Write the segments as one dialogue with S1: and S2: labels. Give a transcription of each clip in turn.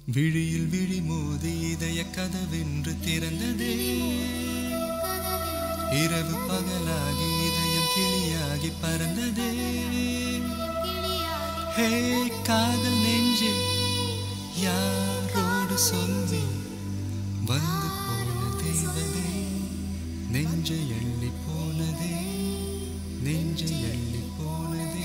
S1: விழியில் விழி மோதி இதய கதவென்று திறந்ததே இரவு பகலாகி இதயம் கிளியாகி பறந்ததே ஹே காதல் நெஞ்சே யாரோடு சொல்லி வந்து போன தேவதே நெஞ்சை எள்ளி போனதே நெஞ்சை எள்ளி போனதே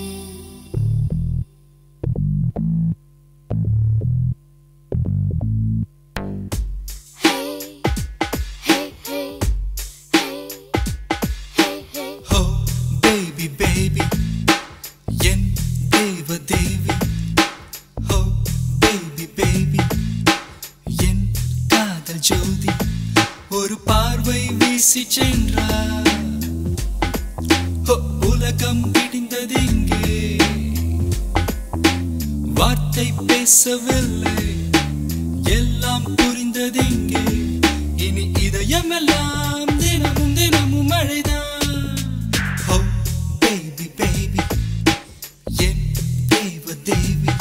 S2: Hey, hey, hey, hey, hey, hey.
S1: ஹோ பேபி பேபி என் தேவ தேவி ஹோ பேபி பேபி என் காதல் ஜோதி ஒரு பார்வை வீசி சென்றார் ஹோ, உலகம் பிடிந்ததெங்கே வார்த்தை பேசவில்லை எல்லாம் புரிந்ததெங்கே இனி இதயமெல்லாம் தினமும் தினமும் மழைதான் ஹோ பேபி பேபி என் தேவ தேவி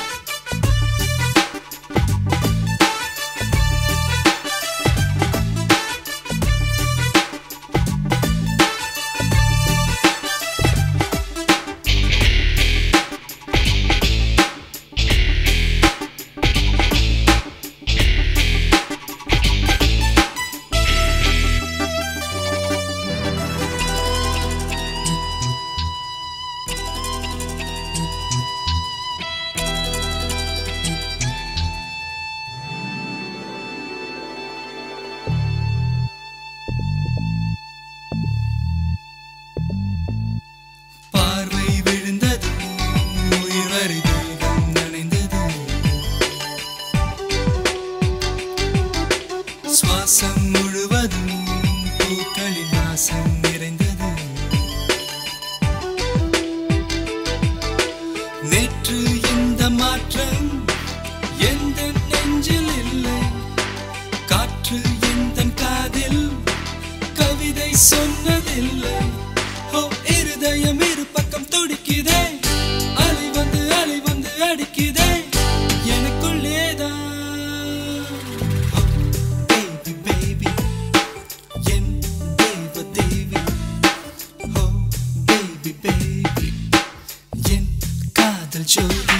S1: பார்வை விழுந்தது உயிர் வரை தேகம் நனைந்தது சுவாசம் முழுவதும் பூக்களின் வாசம் நிறைந்தது நேற்று இந்த மாற்றம் எந்த நெஞ்சில் இல்லை காற்று எந்த காதில் கவிதை சொன்னதில்லை ஓ இருதயம் இரு பக்கம் துடிக்குதே அலை வந்து அலை வந்து அடிக்குதே எனக்குள்ளேதான் ஓ, baby, baby, என் தேவ தேவி. ஓ, baby, baby, என் காதல் ஜோதி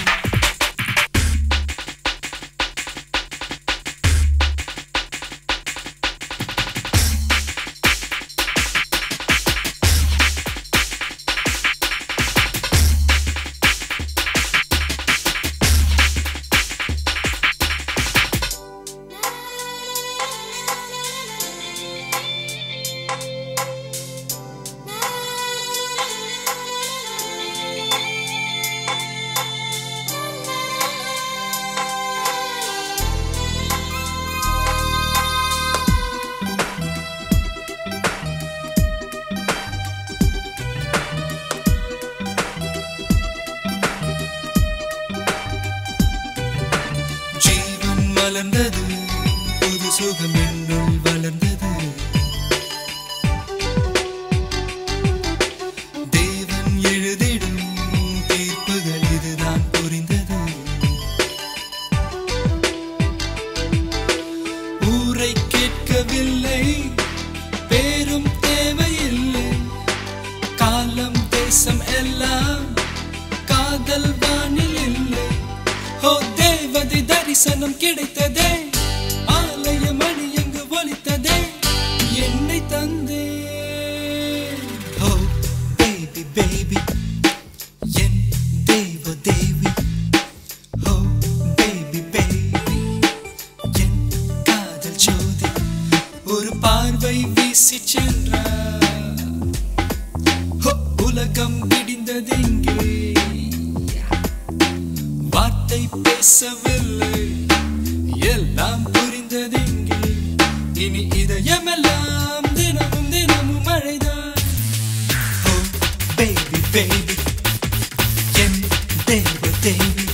S1: ஜீவன் மலர்ந்தது புது சுகம் என்னுள் வளர்ந்தது தேவன் எழுதிடும் தீர்ப்புகள் இதுதான் புரிந்தது ஊரை கேட்கவில்லை பேரும் தேவையில்லை காலம் தேசம் எல்லாம் காதல் வானில் இல்லை ஓ தேவதை தரிசனம் கிடைத்ததே ஆலய மணி எங்கு ஒலித்ததே என்னை தந்தே ஓ பேபி பேபி என் தேவ தேவி ஓ பேபி பேபி என் காதல் ஜோதி ஒரு பார்வை வீசி சென்றார் ஹோ, உலகம் பிடிந்ததெங்கே வார்த்தை பேசவில்லை எல்லாம் புரிந்ததெங்கே இனி இதயமெல்லாம் தினமும் தினமும் மழைதான் ஓ பேபி பேபி என் தேவ தேவி